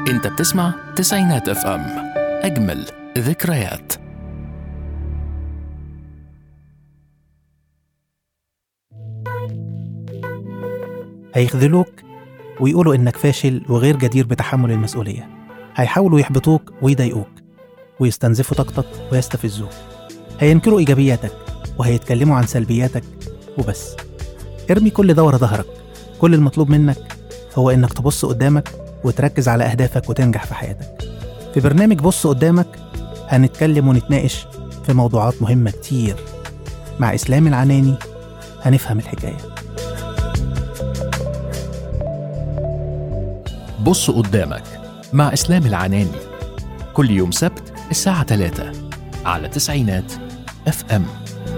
انت بتسمع تسعينات اف ام اجمل ذكريات هيخذلوك ويقولوا إنك فاشل وغير جدير بتحمل المسؤولية هيحاولوا يحبطوك ويضايقوك ويستنزفوا طاقتك ويستفزوك هينكروا إيجابياتك وهيتكلموا عن سلبياتك وبس ارمي كل ده ورا ظهرك كل المطلوب منك هو إنك تبص قدامك وتركز على أهدافك وتنجح في حياتك في برنامج بص قدامك هنتكلم ونتناقش في موضوعات مهمة كتير مع إسلام العناني هنفهم الحكايه بص قدامك مع اسلام العناني كل يوم سبت الساعة 3 على تسعينات اف ام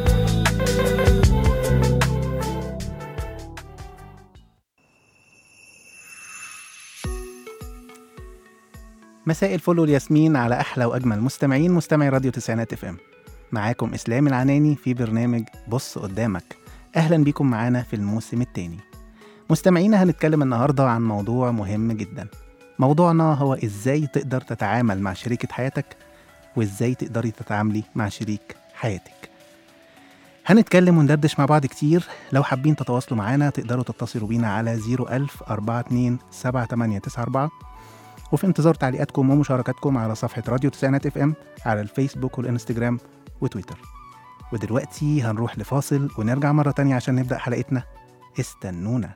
مساء الفل والياسمين على احلى واجمل مستمعين مستمعي راديو تسعينات اف ام معاكم اسلام العناني في برنامج بص قدامك اهلا بيكم معانا في الموسم الثاني مستمعينا هنتكلم النهارده عن موضوع مهم جدا موضوعنا هو ازاي تقدر تتعامل مع شريكة حياتك وازاي تقدري تتعاملي مع شريك حياتك هنتكلم وندردش مع بعض كتير لو حابين تتواصلوا معانا تقدروا تتصلوا بينا على 01000 42 7894 وفي انتظار تعليقاتكم ومشاركاتكم على صفحة راديو تسعينات اف ام على الفيسبوك والانستجرام وتويتر ودلوقتي هنروح لفاصل ونرجع مرة تانية عشان نبدأ حلقتنا استنونا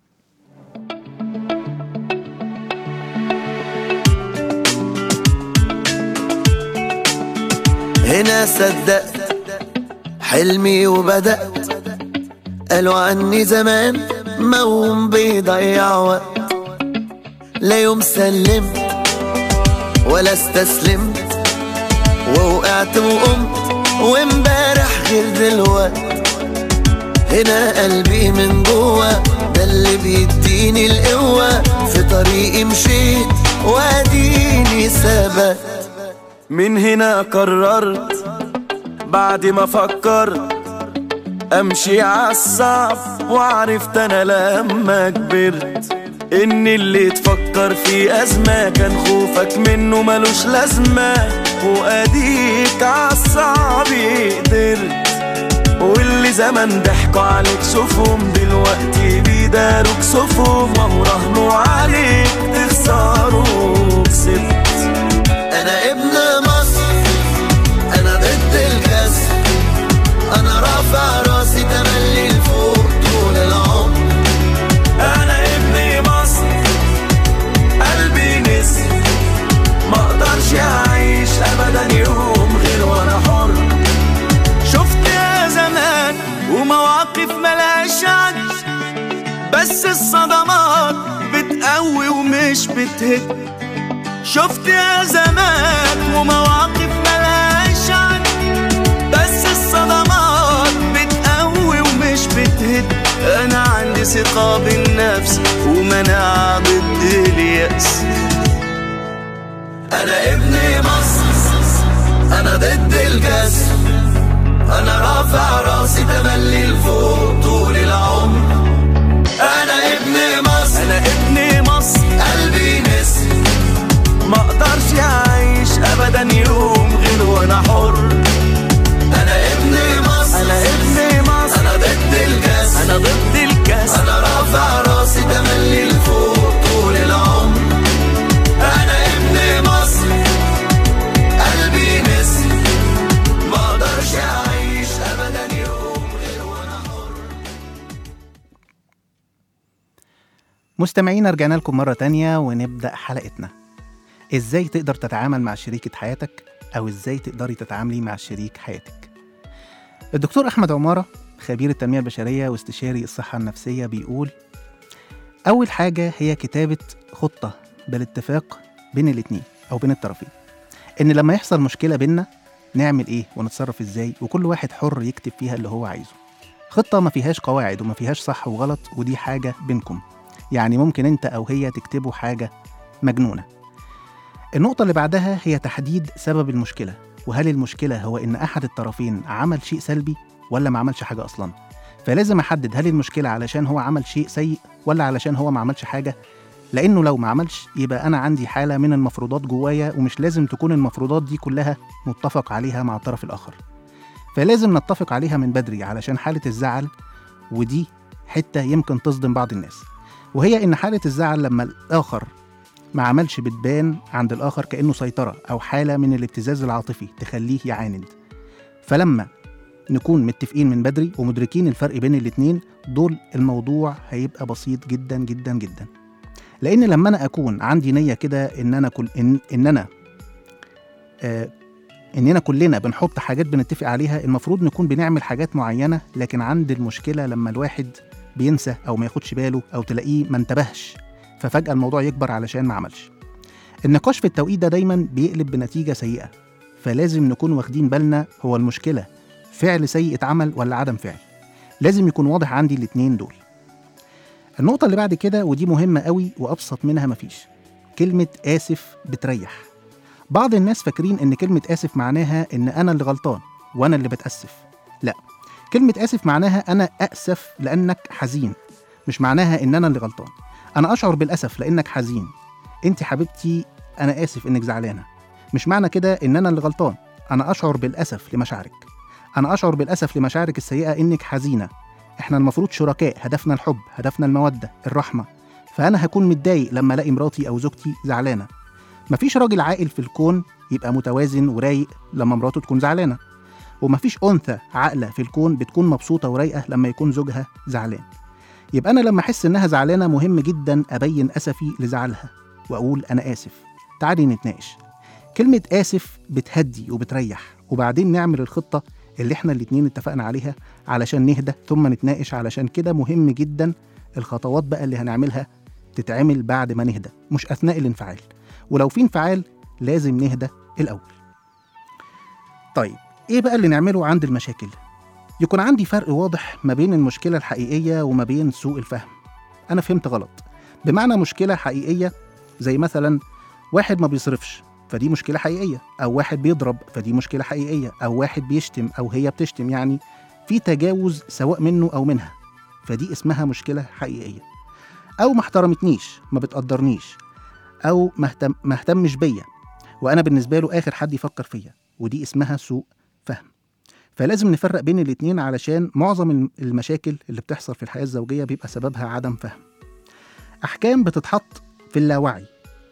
هنا صدقت حلمي وبدأت قالوا عني زمان موم بيضيع وقت لا يوم سلمت ولا استسلمت ووقعت وقمت وامبارح غير دلوقت هنا قلبي من جوا ده اللي بيديني القوة في طريقي مشيت واديني ثبت من هنا قررت بعد ما فكرت امشي عالصعب وعرفت انا لما كبرت ان اللي تفكر في ازمة كان خوفك منه ملوش لازمة واديك عالصعب قدرت واللي زمان ضحكوا عليك شوفهم دلوقتي بيداروك صفهم وهو رهنوا عليك تخسروا كسبت انا ابن مصر انا ضد الكسر انا رافع راسي تملي لفوق طول العمر انا ابن مصر قلبي نسر ما اقدرش اعيش ابدا يوم غير وانا حر شفت يا زمان ومواقف ملهاش عد بس الصدمات بتقوي ومش بتهد شفت يا زمان ومواقف ملهاش عد بس الصدمات بتقوي ومش بتهد انا عندي ثقة بالنفس ومناعة ضد اليأس انا ابن مصر انا ضد الكسر انا رافع راسي تملي لفوق طول العمر انا ابن مصر انا ابن مصر قلبي نسر ما اقدرش اعيش ابدا يوم غير وانا حر انا ابن مصر انا ابن مصر انا ضد الكاس انا ضد الكاس انا رافع راسي تملي لفوق طول العمر انا ابن مصر قلبي نسر ما اقدرش اعيش ابدا يوم غير وانا حر مستمعين رجعنا لكم مرة تانية ونبدأ حلقتنا ازاي تقدر تتعامل مع شريكة حياتك او ازاي تقدري تتعاملي مع شريك حياتك الدكتور احمد عمارة خبير التنمية البشرية واستشاري الصحة النفسية بيقول اول حاجة هي كتابة خطة بالاتفاق بين الاتنين او بين الطرفين ان لما يحصل مشكلة بينا نعمل ايه ونتصرف ازاي وكل واحد حر يكتب فيها اللي هو عايزه خطة ما فيهاش قواعد وما فيهاش صح وغلط ودي حاجة بينكم يعني ممكن انت او هي تكتبوا حاجة مجنونة النقطة اللي بعدها هي تحديد سبب المشكلة وهل المشكلة هو إن أحد الطرفين عمل شيء سلبي ولا ما عملش حاجة أصلا فلازم أحدد هل المشكلة علشان هو عمل شيء سيء ولا علشان هو ما عملش حاجة لانه لو ما عملش يبقى انا عندي حاله من المفروضات جوايا ومش لازم تكون المفروضات دي كلها متفق عليها مع الطرف الاخر فلازم نتفق عليها من بدري علشان حاله الزعل ودي حته يمكن تصدم بعض الناس وهي ان حاله الزعل لما الاخر ما عملش بتبان عند الاخر كانه سيطره او حاله من الابتزاز العاطفي تخليه يعاند فلما نكون متفقين من بدري ومدركين الفرق بين الاتنين دول الموضوع هيبقى بسيط جدا جدا جدا لان لما انا اكون عندي نيه كده ان انا كل ان, إن انا آه اننا كلنا بنحط حاجات بنتفق عليها المفروض نكون بنعمل حاجات معينه لكن عند المشكله لما الواحد بينسى او ما ياخدش باله او تلاقيه ما انتبهش ففجاه الموضوع يكبر علشان ما عملش النقاش في التوقيت ده دايما بيقلب بنتيجه سيئه فلازم نكون واخدين بالنا هو المشكله فعل سيء اتعمل ولا عدم فعل لازم يكون واضح عندي الاتنين دول النقطة اللي بعد كده ودي مهمة قوي وأبسط منها مفيش كلمة آسف بتريح بعض الناس فاكرين إن كلمة آسف معناها إن أنا اللي غلطان وأنا اللي بتأسف لا كلمة آسف معناها أنا أأسف لأنك حزين مش معناها إن أنا اللي غلطان أنا أشعر بالأسف لأنك حزين أنت حبيبتي أنا آسف إنك زعلانة مش معنى كده إن أنا اللي غلطان أنا أشعر بالأسف لمشاعرك أنا أشعر بالأسف لمشاعرك السيئة إنك حزينة إحنا المفروض شركاء هدفنا الحب هدفنا المودة الرحمة فأنا هكون متضايق لما ألاقي مراتي أو زوجتي زعلانة مفيش راجل عاقل في الكون يبقى متوازن ورايق لما مراته تكون زعلانة ومفيش أنثى عاقلة في الكون بتكون مبسوطة ورايقة لما يكون زوجها زعلان يبقى أنا لما أحس إنها زعلانة مهم جدا أبين أسفي لزعلها وأقول أنا آسف تعالي نتناقش كلمة آسف بتهدي وبتريح وبعدين نعمل الخطة اللي احنا الاتنين اتفقنا عليها علشان نهدى ثم نتناقش علشان كده مهم جدا الخطوات بقى اللي هنعملها تتعمل بعد ما نهدى مش أثناء الانفعال ولو في انفعال لازم نهدى الأول طيب ايه بقى اللي نعمله عند المشاكل يكون عندي فرق واضح ما بين المشكلة الحقيقية وما بين سوء الفهم أنا فهمت غلط بمعنى مشكلة حقيقية زي مثلا واحد ما بيصرفش فدي مشكلة حقيقية أو واحد بيضرب فدي مشكلة حقيقية أو واحد بيشتم أو هي بتشتم يعني في تجاوز سواء منه أو منها فدي اسمها مشكلة حقيقية أو ما احترمتنيش ما بتقدرنيش أو ما اهتم ما اهتمش بيا وأنا بالنسبة له آخر حد يفكر فيا ودي اسمها سوء فهم فلازم نفرق بين الاتنين علشان معظم المشاكل اللي بتحصل في الحياة الزوجية بيبقى سببها عدم فهم أحكام بتتحط في اللاوعي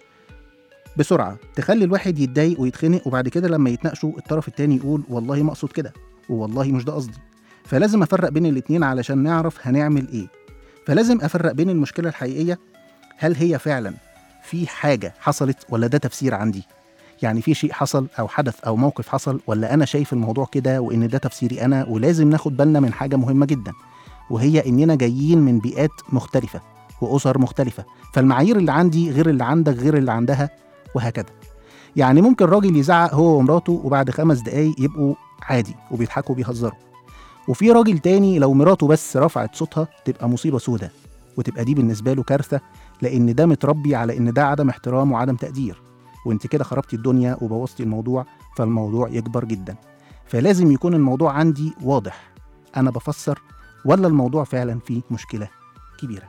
بسرعة تخلي الواحد يتضايق ويتخنق وبعد كده لما يتناقشوا الطرف التاني يقول والله ما أقصد كده ووالله مش ده قصدي فلازم أفرق بين الاتنين علشان نعرف هنعمل إيه فلازم أفرق بين المشكلة الحقيقية هل هي فعلا في حاجة حصلت ولا ده تفسير عندي يعني في شيء حصل أو حدث أو موقف حصل ولا أنا شايف الموضوع كده وإن ده تفسيري أنا ولازم ناخد بالنا من حاجة مهمة جدا وهي إننا جايين من بيئات مختلفة وأسر مختلفة فالمعايير اللي عندي غير اللي عندك غير اللي عندها وهكذا يعني ممكن راجل يزعق هو ومراته وبعد خمس دقايق يبقوا عادي وبيضحكوا وبيهزروا وفي راجل تاني لو مراته بس رفعت صوتها تبقى مصيبة سودة وتبقى دي بالنسبة له كارثة لأن ده متربي على إن ده عدم احترام وعدم تقدير وانت كده خربتي الدنيا وبوظتي الموضوع فالموضوع يكبر جدا فلازم يكون الموضوع عندي واضح أنا بفسر ولا الموضوع فعلا فيه مشكلة كبيرة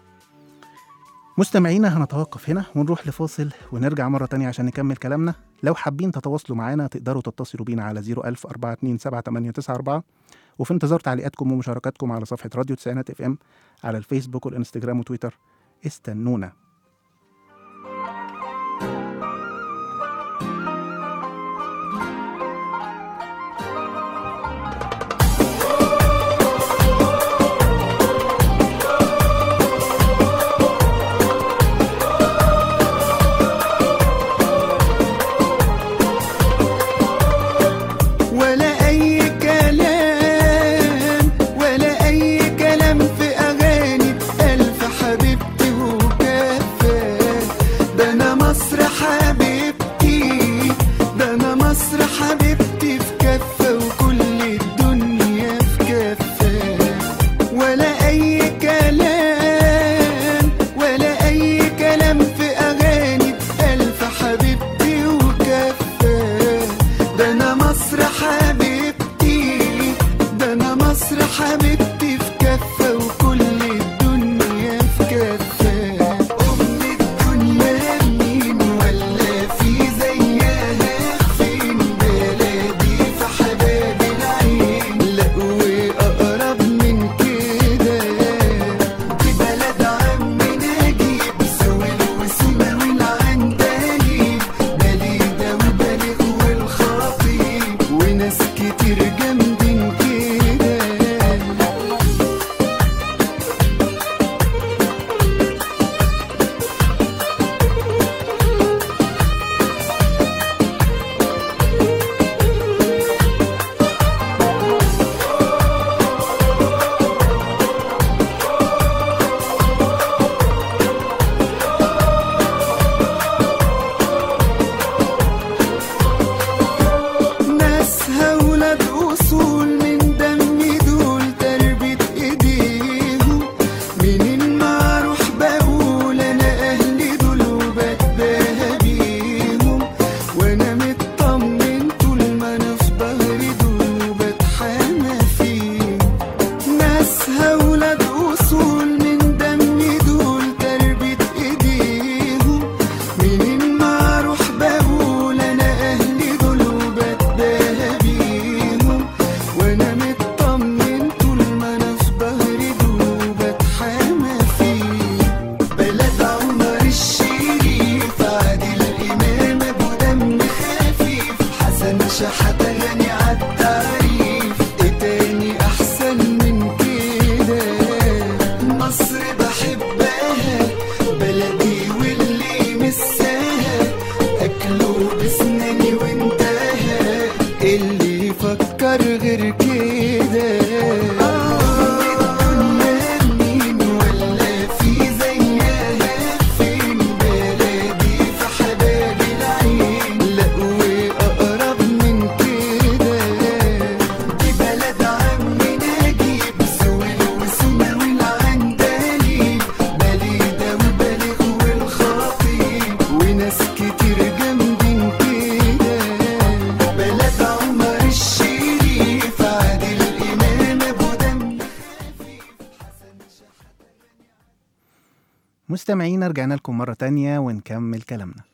مستمعينا هنتوقف هنا ونروح لفاصل ونرجع مرة تانية عشان نكمل كلامنا لو حابين تتواصلوا معانا تقدروا تتصلوا بينا على 01000 427 وفي انتظار تعليقاتكم ومشاركاتكم على صفحة راديو تسعينات اف ام على الفيسبوك والانستجرام وتويتر استنونا ولا أي كلام ولا أي كلام في أغاني ألف حبيبتي وكافي مستمعينا رجعنا لكم مرة تانية ونكمل كلامنا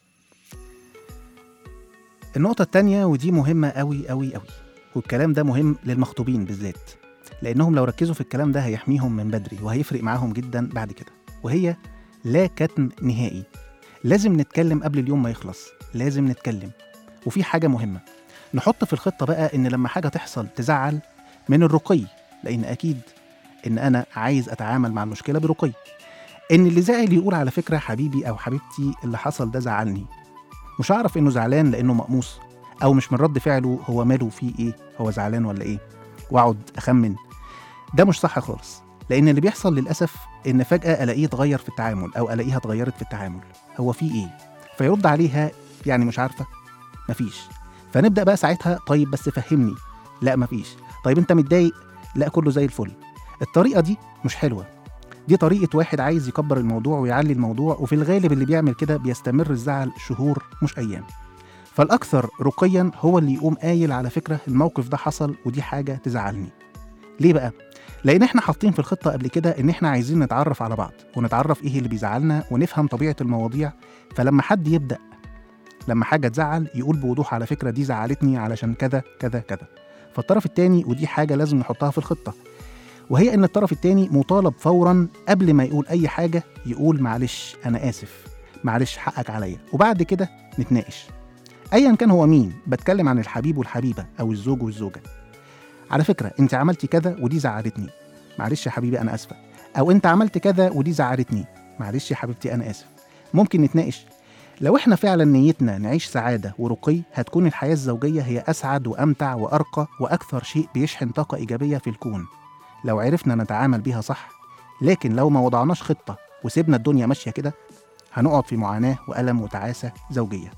النقطة التانية ودي مهمة أوي أوي أوي والكلام ده مهم للمخطوبين بالذات لأنهم لو ركزوا في الكلام ده هيحميهم من بدري وهيفرق معاهم جدا بعد كده وهي لا كتم نهائي لازم نتكلم قبل اليوم ما يخلص لازم نتكلم وفي حاجة مهمة نحط في الخطة بقى إن لما حاجة تحصل تزعل من الرقي لأن أكيد إن أنا عايز أتعامل مع المشكلة برقي إن اللي زعل يقول على فكرة حبيبي أو حبيبتي اللي حصل ده زعلني مش هعرف إنه زعلان لأنه مقموص أو مش من رد فعله هو ماله فيه إيه هو زعلان ولا إيه وأقعد أخمن ده مش صح خالص لأن اللي بيحصل للأسف إن فجأة ألاقيه اتغير في التعامل أو ألاقيها اتغيرت في التعامل هو في إيه فيرد عليها يعني مش عارفة مفيش فنبدأ بقى ساعتها طيب بس فهمني لا مفيش طيب أنت متضايق لا كله زي الفل الطريقة دي مش حلوة دي طريقة واحد عايز يكبر الموضوع ويعلي الموضوع وفي الغالب اللي بيعمل كده بيستمر الزعل شهور مش أيام فالأكثر رقيا هو اللي يقوم قايل على فكرة الموقف ده حصل ودي حاجة تزعلني ليه بقى؟ لأن احنا حاطين في الخطة قبل كده إن احنا عايزين نتعرف على بعض ونتعرف إيه اللي بيزعلنا ونفهم طبيعة المواضيع فلما حد يبدأ لما حاجة تزعل يقول بوضوح على فكرة دي زعلتني علشان كذا كذا كذا فالطرف التاني ودي حاجة لازم نحطها في الخطة وهي إن الطرف التاني مطالب فورا قبل ما يقول أي حاجة يقول معلش أنا آسف معلش حقك عليا وبعد كده نتناقش أيا كان هو مين بتكلم عن الحبيب والحبيبة أو الزوج والزوجة على فكرة أنت عملتي كذا ودي زعلتني معلش يا حبيبي أنا آسفة أو أنت عملت كذا ودي زعلتني معلش يا حبيبتي أنا آسف ممكن نتناقش لو احنا فعلا نيتنا نعيش سعادة ورقي هتكون الحياة الزوجية هي أسعد وأمتع وأرقى وأكثر شيء بيشحن طاقة إيجابية في الكون لو عرفنا نتعامل بيها صح لكن لو ما وضعناش خطة وسيبنا الدنيا ماشية كده هنقعد في معاناة وألم وتعاسة زوجية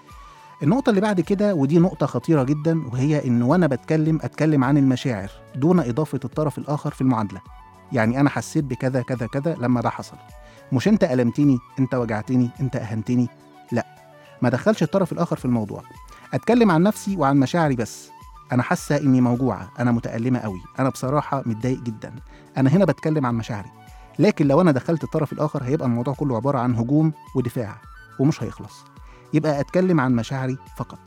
النقطة اللي بعد كده ودي نقطة خطيرة جدا وهي إن وأنا بتكلم أتكلم عن المشاعر دون إضافة الطرف الآخر في المعادلة يعني أنا حسيت بكذا كذا كذا لما ده حصل مش أنت ألمتني أنت وجعتني أنت أهنتني لا ما دخلش الطرف الآخر في الموضوع أتكلم عن نفسي وعن مشاعري بس أنا حاسة إني موجوعة أنا متألمة قوي أنا بصراحة متضايق جدا أنا هنا بتكلم عن مشاعري لكن لو أنا دخلت الطرف الآخر هيبقى الموضوع كله عبارة عن هجوم ودفاع ومش هيخلص يبقى أتكلم عن مشاعري فقط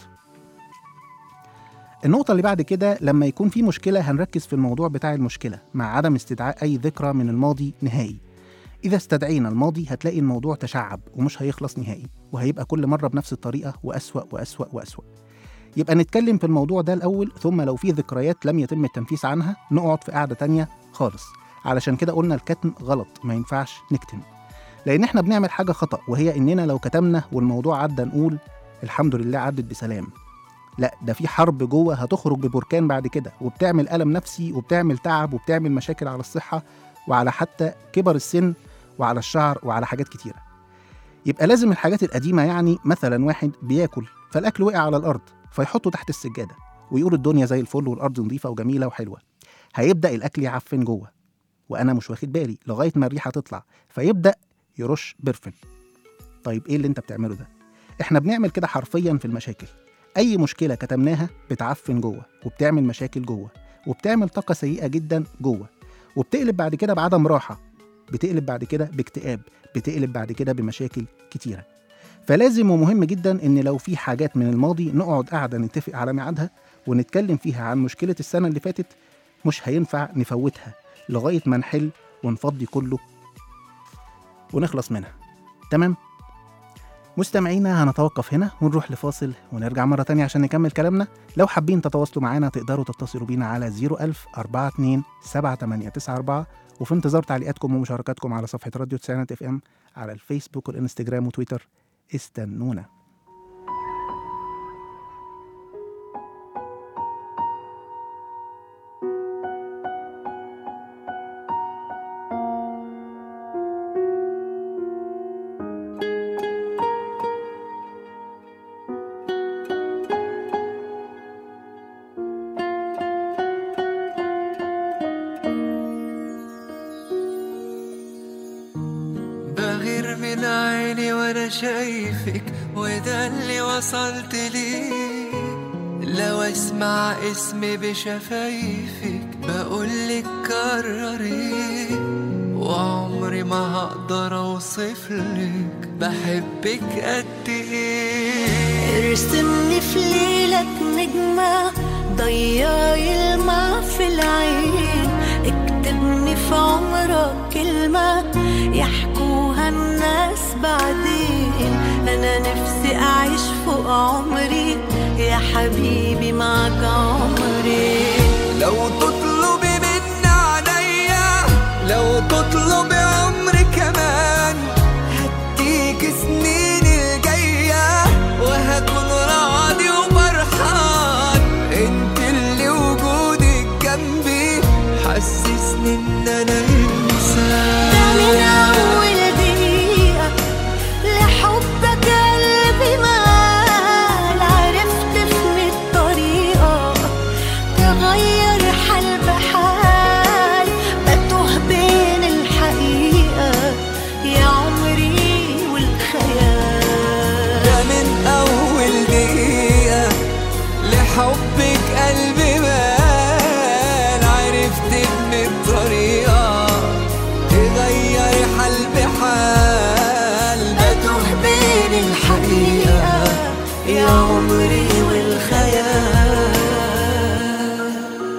النقطة اللي بعد كده لما يكون في مشكلة هنركز في الموضوع بتاع المشكلة مع عدم استدعاء أي ذكرى من الماضي نهائي إذا استدعينا الماضي هتلاقي الموضوع تشعب ومش هيخلص نهائي وهيبقى كل مرة بنفس الطريقة وأسوأ وأسوأ وأسوأ يبقى نتكلم في الموضوع ده الأول ثم لو في ذكريات لم يتم التنفيس عنها نقعد في قعدة تانية خالص علشان كده قلنا الكتم غلط ما ينفعش نكتم لأن احنا بنعمل حاجة خطأ وهي إننا لو كتمنا والموضوع عدى نقول الحمد لله عدت بسلام لا ده في حرب جوه هتخرج ببركان بعد كده وبتعمل ألم نفسي وبتعمل تعب وبتعمل مشاكل على الصحة وعلى حتى كبر السن وعلى الشعر وعلى حاجات كتيرة يبقى لازم الحاجات القديمة يعني مثلا واحد بياكل فالأكل وقع على الأرض فيحطه تحت السجادة ويقول الدنيا زي الفل والأرض نظيفة وجميلة وحلوة هيبدأ الأكل يعفن جوه وأنا مش واخد بالي لغاية ما الريحة تطلع فيبدأ يرش برفن طيب إيه اللي أنت بتعمله ده؟ إحنا بنعمل كده حرفيا في المشاكل أي مشكلة كتمناها بتعفن جوه وبتعمل مشاكل جوه وبتعمل طاقة سيئة جدا جوه وبتقلب بعد كده بعدم راحة بتقلب بعد كده باكتئاب بتقلب بعد كده بمشاكل كتيرة فلازم ومهم جدا ان لو في حاجات من الماضي نقعد قاعدة نتفق على ميعادها ونتكلم فيها عن مشكلة السنة اللي فاتت مش هينفع نفوتها لغاية ما نحل ونفضي كله ونخلص منها تمام مستمعينا هنتوقف هنا ونروح لفاصل ونرجع مرة تانية عشان نكمل كلامنا لو حابين تتواصلوا معانا تقدروا تتصلوا بينا على 01000 42 7894 وفي انتظار تعليقاتكم ومشاركاتكم على صفحة راديو تسعينات اف ام على الفيسبوك والانستجرام وتويتر استنونا بغير من عيني وانا شايفك وده اللي وصلت ليه لو اسمع اسمي بشفايفك بقولك كرري وعمري ما هقدر اوصفلك بحبك قد ايه ارسمني في ليلك نجمة ضيع يلمع في العين اكتبني في عمرك كلمة يحكوها الناس بعدين أنا نفسي أعيش فوق عمري يا حبيبي معك عمري لو تطلبي من عينيا لو تطلبي عمري كمان هديك سنين الجاية وهكون راضي وفرحان انت اللي وجودك جنبي حسسني ان انا ده من انسان أول دقيقة لحبك قلبي مال عرفت في الطريقة تغير حال بحال بتوه بين الحقيقة يا عمري والخيال ده من أول دقيقة لحبك قلبي مال عرفت إن الطريقة تغير حال بحال بتوه بين الحقيقة يا عمري والخيال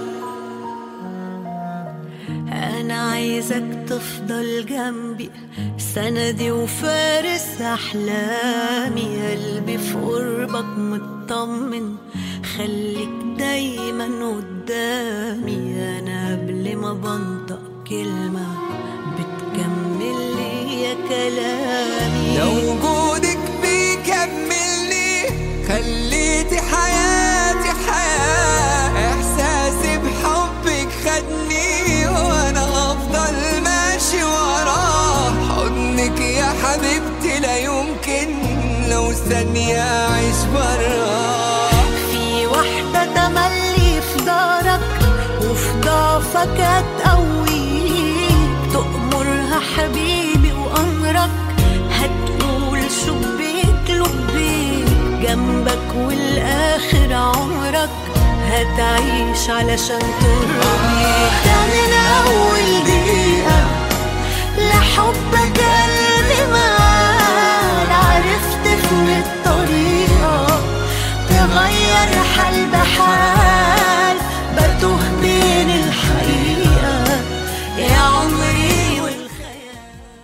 أنا عايزك تفضل جنبي سندي وفارس أحلامي قلبي في قربك مطمن خليك دايما قدامي أنا قبل ما بنطق كلمة بتكمل لي يا كلامي لو وجودك بيكملني خليتي حياتي حياة إحساسي بحبك خدني وأنا هفضل ماشي وراه حضنك يا حبيبتي لا يمكن لو ثانية أعيش براه في واحدة تملي في دارك وفي ضعفك هتقويك تأمرها حبيبي وأمرك هتقول شبيك لبيك جنبك والآخر عمرك هتعيش علشان ترضيك ده من أول دقيقة لحبك قلبي مال عرفت في الطريقة تغير حال بحال بتوه بين الحقيقة يا عمري والخيال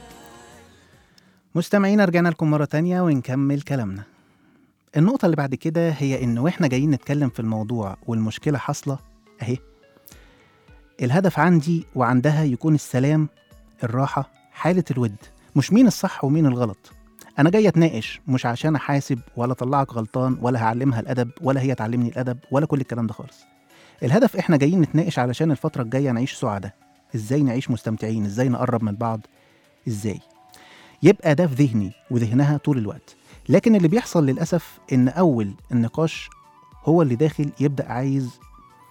مستمعينا رجعنا لكم مرة تانية ونكمل كلامنا النقطة اللي بعد كده هي إن وإحنا جايين نتكلم في الموضوع والمشكلة حاصلة أهي الهدف عندي وعندها يكون السلام الراحة حالة الود مش مين الصح ومين الغلط أنا جاي أتناقش مش عشان أحاسب ولا أطلعك غلطان ولا هعلمها الأدب ولا هي تعلمني الأدب ولا كل الكلام ده خالص الهدف إحنا جايين نتناقش علشان الفترة الجاية نعيش سعداء إزاي نعيش مستمتعين إزاي نقرب من بعض إزاي يبقى ده في ذهني وذهنها طول الوقت لكن اللي بيحصل للأسف إن أول النقاش هو اللي داخل يبدأ عايز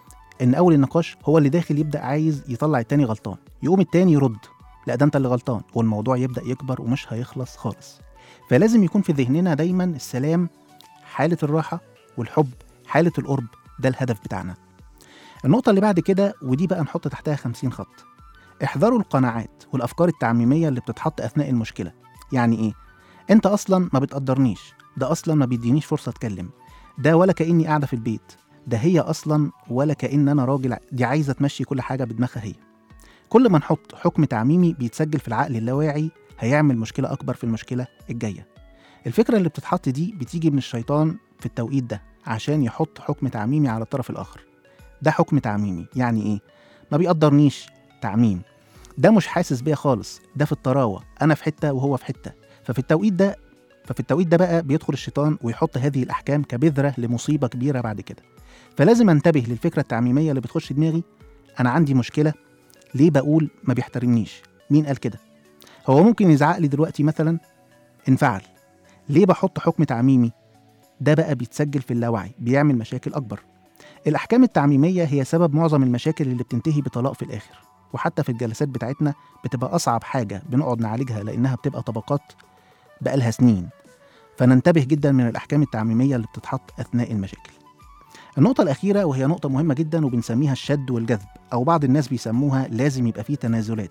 إن أول النقاش هو اللي داخل يبدأ عايز يطلع التاني غلطان يقوم التاني يرد لا ده أنت اللي غلطان والموضوع يبدأ يكبر ومش هيخلص خالص فلازم يكون في ذهننا دايما السلام حالة الراحة والحب حالة القرب ده الهدف بتاعنا النقطة اللي بعد كده ودي بقى نحط تحتها خمسين خط احذروا القناعات والأفكار التعميمية اللي بتتحط أثناء المشكلة يعني إيه؟ أنت أصلا ما بتقدرنيش ده أصلا ما بيدينيش فرصة أتكلم ده ولا كأني قاعدة في البيت ده هي أصلا ولا كأن أنا راجل دي عايزة تمشي كل حاجة بدماغها هي كل ما نحط حكم تعميمي بيتسجل في العقل اللاواعي هيعمل مشكلة أكبر في المشكلة الجاية الفكرة اللي بتتحط دي بتيجي من الشيطان في التوقيت ده عشان يحط حكم تعميمي على الطرف الآخر ده حكم تعميمي يعني إيه؟ ما بيقدرنيش تعميم ده مش حاسس بيا خالص ده في الطراوة أنا في حتة وهو في حتة ففي التوقيت ده ففي التوقيت ده بقى بيدخل الشيطان ويحط هذه الأحكام كبذرة لمصيبة كبيرة بعد كده فلازم انتبه للفكرة التعميمية اللي بتخش دماغي أنا عندي مشكلة ليه بقول ما بيحترمنيش مين قال كده هو ممكن يزعق لي دلوقتي مثلا انفعل ليه بحط حكم تعميمي ده بقى بيتسجل في اللاوعي بيعمل مشاكل أكبر الأحكام التعميمية هي سبب معظم المشاكل اللي بتنتهي بطلاق في الآخر وحتى في الجلسات بتاعتنا بتبقى أصعب حاجة بنقعد نعالجها لأنها بتبقى طبقات بقالها سنين فننتبه جدا من الأحكام التعميمية اللي بتتحط أثناء المشاكل النقطة الأخيرة وهي نقطة مهمة جدا وبنسميها الشد والجذب أو بعض الناس بيسموها لازم يبقى فيه تنازلات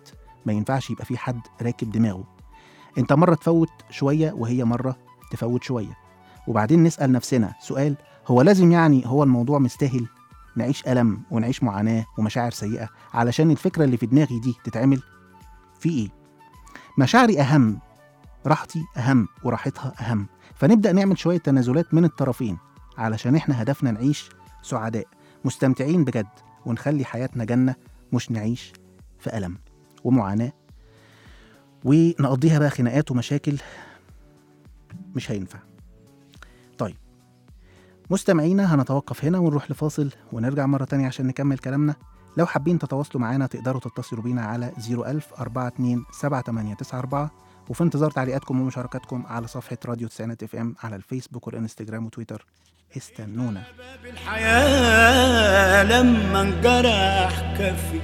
ما ينفعش يبقى في حد راكب دماغه انت مرة تفوت شوية وهي مرة تفوت شوية وبعدين نسأل نفسنا سؤال هو لازم يعني هو الموضوع مستاهل نعيش ألم ونعيش معاناة ومشاعر سيئة علشان الفكرة اللي في دماغي دي تتعمل في إيه؟ مشاعري أهم راحتي أهم وراحتها أهم فنبدأ نعمل شوية تنازلات من الطرفين علشان إحنا هدفنا نعيش سعداء مستمتعين بجد ونخلي حياتنا جنة مش نعيش في ألم ومعاناة ونقضيها بقى خناقات ومشاكل مش هينفع طيب مستمعينا هنتوقف هنا ونروح لفاصل ونرجع مرة تانية عشان نكمل كلامنا لو حابين تتواصلوا معانا تقدروا تتصلوا بينا على 01000 42 7894 وفي انتظار تعليقاتكم ومشاركاتكم على صفحة راديو تسعينات اف ام على الفيسبوك والانستجرام وتويتر استنونا باب الحياة لما انجرح كفي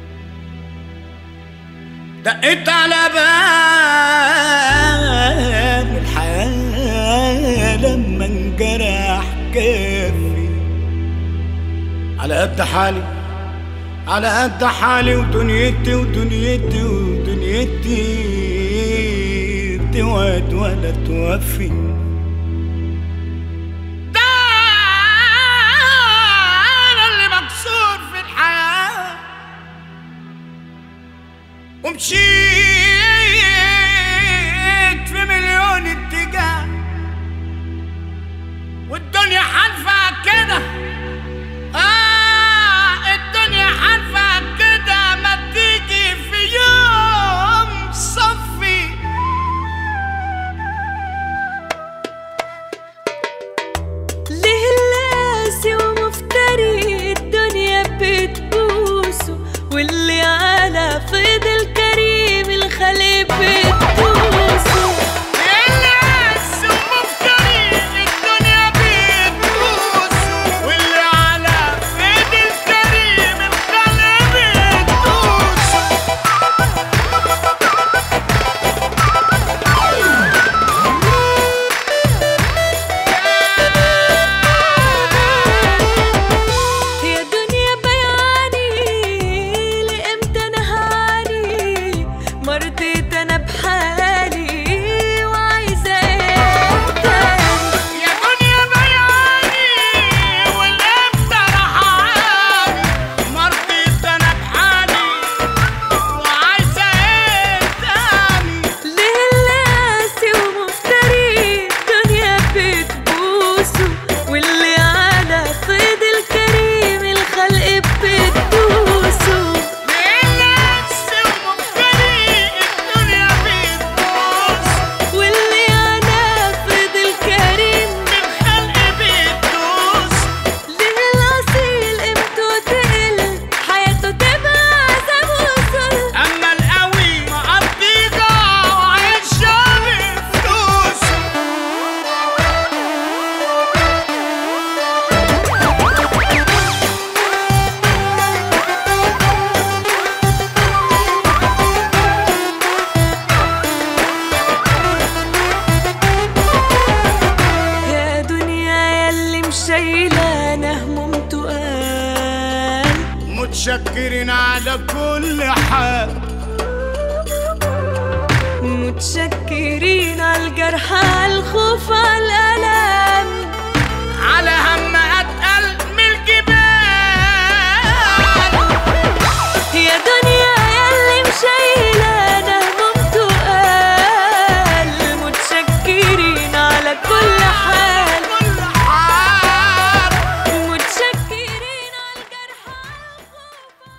دقيت على باب الحياة لما انجرح كفي على قد حالي على قد حالي ودنيتي ودنيتي ودنيتي بتوعد ولا توفي ده انا اللي مكسور في الحياة ومشيت في مليون اتجاه والدنيا حالفة كده آه الدنيا حالفة كده ما تيجي في يوم صفي ليه اللاسي ومفتري الدنيا بتبوسه واللي على فيض الكريم الخليق بتبوسه الناس ومفتري الدنيا بتبوس واللي على ايد الكريم الخلق بتبوس يا دنيا بياني لامتى انا هاني مرضيت انا بحالي وعايزه ايه تاني يا دنيا بياني والامتى رحاني مرضيت انا بحالي وعايزه ايه تاني ليه اللاسي ومفتري الدنيا بتبوسه واللي على فيض الكريم الخلق بتبوسه الناس ومفتري الدنيا بتبوس واللي على فيض الكريم الخلق بتدوس ليه الأصيل قيمته تقل حياته تبقى عذاب وصل اما القوي مقضيها وعيشها بفلوس يا دنيا يلي مشيلانة هموم تقال متشكرين على كل حال متشكرين على الجرح على الخوف على الألم على هم اتقل من الجبال يا دنيا يلي مشيلانة هموم تقال متشكرين على كل حال كل حال متشكرين على الجرح على الخوف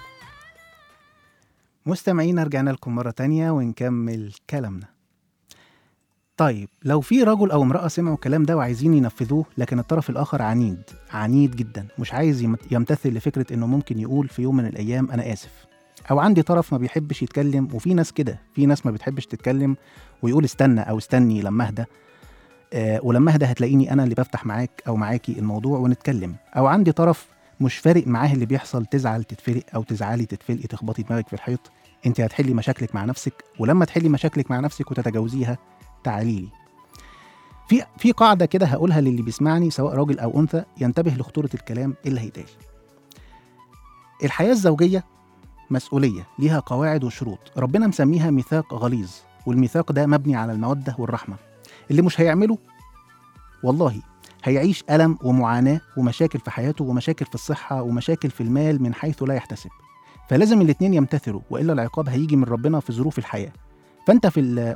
مستمعينا رجعنا لكم مرة تانية ونكمل كلامنا طيب لو في رجل أو امرأة سمعوا الكلام ده وعايزين ينفذوه لكن الطرف الآخر عنيد عنيد جدا مش عايز يمت- يمتثل لفكرة إنه ممكن يقول في يوم من الأيام أنا آسف أو عندي طرف ما بيحبش يتكلم وفي ناس كده في ناس ما بتحبش تتكلم ويقول استنى أو استني لما أهدى آه ولما أهدى هتلاقيني أنا اللي بفتح معاك أو معاكي الموضوع ونتكلم أو عندي طرف مش فارق معاه اللي بيحصل تزعل تتفلق أو تزعلي تتفلقي تخبطي دماغك في الحيط انت هتحلي مشاكلك مع نفسك ولما تحلي مشاكلك مع نفسك وتتجاوزيها تعالي لي في في قاعده كده هقولها للي بيسمعني سواء راجل او انثى ينتبه لخطوره الكلام اللي هيتقال الحياه الزوجيه مسؤولية ليها قواعد وشروط ربنا مسميها ميثاق غليظ والميثاق ده مبني على المودة والرحمة اللي مش هيعمله والله هيعيش ألم ومعاناة ومشاكل في حياته ومشاكل في الصحة ومشاكل في المال من حيث لا يحتسب فلازم الاتنين يمتثلوا وإلا العقاب هيجي من ربنا في ظروف الحياة فأنت في ال...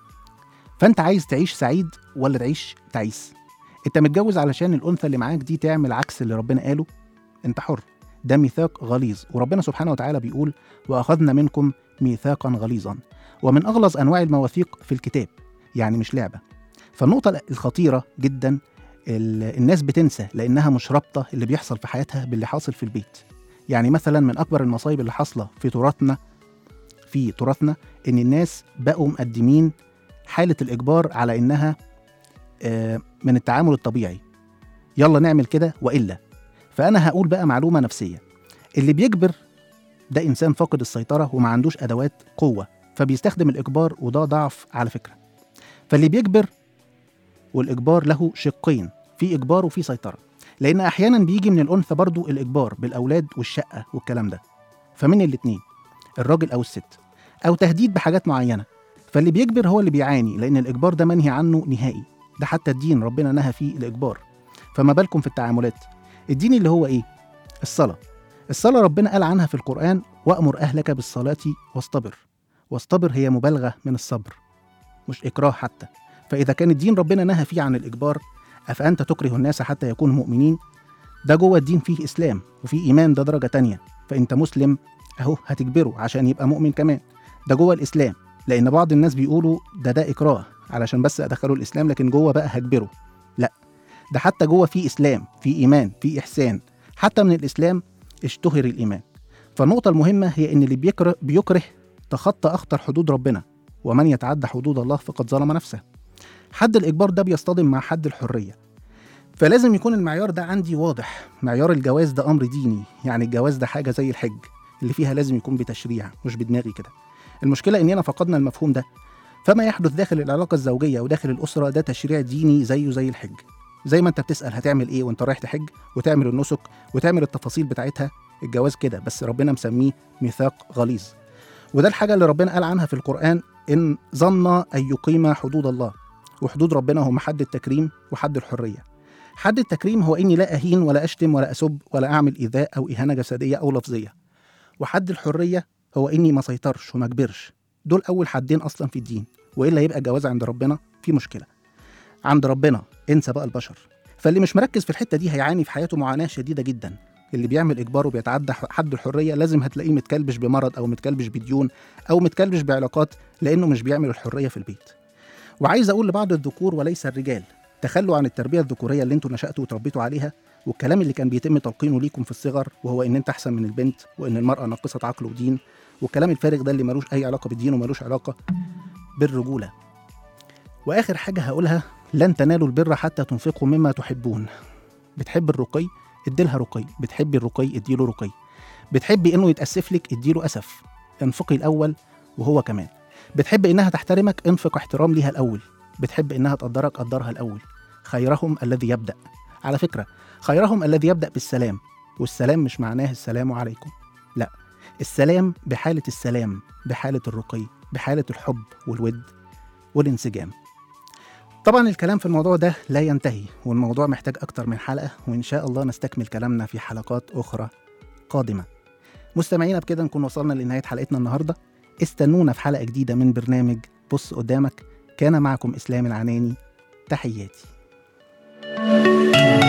فأنت عايز تعيش سعيد ولا تعيش تعيس أنت متجوز علشان الأنثى اللي معاك دي تعمل عكس اللي ربنا قاله أنت حر ده ميثاق غليظ وربنا سبحانه وتعالى بيقول وأخذنا منكم ميثاقا غليظا ومن أغلظ أنواع المواثيق في الكتاب يعني مش لعبة فالنقطة الخطيرة جدا ال- الناس بتنسى لأنها مش رابطة اللي بيحصل في حياتها باللي حاصل في البيت يعني مثلا من أكبر المصايب اللي حاصلة في تراثنا في تراثنا إن الناس بقوا مقدمين حالة الإجبار على إنها آه، من التعامل الطبيعي يلا نعمل كده وإلا فأنا هقول بقى معلومة نفسية اللي بيجبر ده إنسان فاقد السيطرة وما عندوش أدوات قوة فبيستخدم الإجبار وده ضعف على فكرة فاللي بيجبر والإجبار له شقين في إجبار وفي سيطرة لأن أحيانا بيجي من الأنثى برضو الإجبار بالأولاد والشقة والكلام ده فمن الاتنين الراجل أو الست أو تهديد بحاجات معينة فاللي بيجبر هو اللي بيعاني لأن الإجبار ده منهي عنه نهائي ده حتى الدين ربنا نهى فيه الإجبار فما بالكم في التعاملات الدين اللي هو إيه؟ الصلاة الصلاة ربنا قال عنها في القرآن وأمر أهلك بالصلاة واصطبر واصطبر هي مبالغة من الصبر مش إكراه حتى فإذا كان الدين ربنا نهى فيه عن الإجبار أفأنت تكره الناس حتى يكونوا مؤمنين ده جوه الدين فيه إسلام وفيه إيمان ده درجة تانية فأنت مسلم أهو هتجبره عشان يبقى مؤمن كمان ده جوه الإسلام لأن بعض الناس بيقولوا ده ده إكراه علشان بس أدخله الإسلام لكن جوه بقى هجبره لا ده حتى جوه فيه إسلام فيه إيمان فيه إحسان حتى من الإسلام اشتهر الإيمان فالنقطة المهمة هي إن اللي بيكره, بيكره تخطى أخطر حدود ربنا ومن يتعدى حدود الله فقد ظلم نفسه حد الإجبار ده بيصطدم مع حد الحرية فلازم يكون المعيار ده عندي واضح معيار الجواز ده أمر ديني يعني الجواز ده حاجة زي الحج اللي فيها لازم يكون بتشريع مش بدماغي كده المشكلة إننا فقدنا المفهوم ده فما يحدث داخل العلاقة الزوجية وداخل الأسرة ده تشريع ديني زيه زي الحج زي ما انت بتسأل هتعمل ايه وانت رايح تحج وتعمل النسك وتعمل التفاصيل بتاعتها الجواز كده بس ربنا مسميه ميثاق غليظ وده الحاجة اللي ربنا قال عنها في القرآن إن ظن أن يقيم حدود الله وحدود ربنا هم حد التكريم وحد الحرية حد التكريم هو إني لا أهين ولا أشتم ولا أسب ولا أعمل إيذاء أو إهانة جسدية أو لفظية وحد الحرية هو إني ما سيطرش وما أجبرش دول أول حدين أصلا في الدين وإلا يبقى الجواز عند ربنا في مشكلة عند ربنا انسى بقى البشر فاللي مش مركز في الحتة دي هيعاني في حياته معاناة شديدة جدا اللي بيعمل إجبار وبيتعدى حد الحرية لازم هتلاقيه متكلبش بمرض أو متكلبش بديون أو متكلبش بعلاقات لأنه مش بيعمل الحرية في البيت وعايز أقول لبعض الذكور وليس الرجال تخلوا عن التربية الذكورية اللي انتوا نشأتوا وتربيتوا عليها والكلام اللي كان بيتم تلقينه ليكم في الصغر وهو ان انت احسن من البنت وان المرأة ناقصة عقل ودين والكلام الفارغ ده اللي ملوش اي علاقة بالدين وملوش علاقة بالرجولة واخر حاجة هقولها لن تنالوا البر حتى تنفقوا مما تحبون بتحب الرقي اديلها رقي بتحبي الرقي اديله رقي بتحبي انه يتاسف لك اديله اسف انفقي الاول وهو كمان بتحب انها تحترمك انفق احترام ليها الاول بتحب انها تقدرك قدرها الاول خيرهم الذي يبدا على فكره خيرهم الذي يبدا بالسلام والسلام مش معناه السلام عليكم لا السلام بحاله السلام بحاله الرقي بحاله الحب والود والانسجام طبعا الكلام في الموضوع ده لا ينتهي والموضوع محتاج أكتر من حلقة وإن شاء الله نستكمل كلامنا في حلقات أخرى قادمة مستمعينا بكده نكون وصلنا لنهاية حلقتنا النهاردة استنونا في حلقة جديدة من برنامج بص قدامك كان معكم إسلام العناني تحياتي